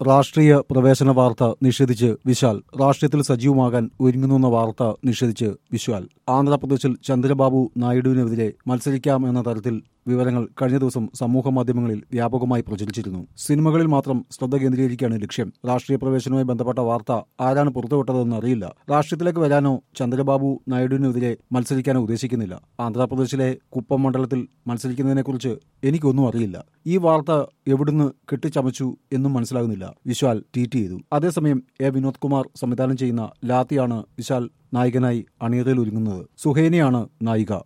രാഷ്ട്രീയ പ്രവേശന വാർത്ത നിഷേധിച്ച് വിശാൽ രാഷ്ട്രീയത്തിൽ സജീവമാകാൻ ഒരുങ്ങുന്നുവെന്ന വാർത്ത നിഷേധിച്ച് വിശാൽ ആന്ധ്രാപ്രദേശിൽ ചന്ദ്രബാബു നായിഡുവിനെതിരെ മത്സരിക്കാം എന്ന തരത്തിൽ വിവരങ്ങൾ കഴിഞ്ഞ ദിവസം സമൂഹ മാധ്യമങ്ങളിൽ വ്യാപകമായി പ്രചരിച്ചിരുന്നു സിനിമകളിൽ മാത്രം ശ്രദ്ധ കേന്ദ്രീകരിക്കുകയാണ് ലക്ഷ്യം രാഷ്ട്രീയ പ്രവേശനവുമായി ബന്ധപ്പെട്ട വാർത്ത ആരാണ് പുറത്തുവിട്ടതെന്ന് അറിയില്ല രാഷ്ട്രീയത്തിലേക്ക് വരാനോ ചന്ദ്രബാബു നായിഡുവിനെതിരെ മത്സരിക്കാനോ ഉദ്ദേശിക്കുന്നില്ല ആന്ധ്രാപ്രദേശിലെ കുപ്പം മണ്ഡലത്തിൽ മത്സരിക്കുന്നതിനെക്കുറിച്ച് എനിക്കൊന്നും അറിയില്ല ഈ വാർത്ത എവിടുന്ന് കെട്ടിച്ചമച്ചു എന്നും മനസ്സിലാകുന്നില്ല വിശാൽ ട്വീറ്റ് ചെയ്തു അതേസമയം എ വിനോദ് കുമാർ സംവിധാനം ചെയ്യുന്ന ലാത്തിയാണ് വിശാൽ നായകനായി അണിയറയിൽ ഒരുങ്ങുന്നത് സുഹേനയാണ് നായിക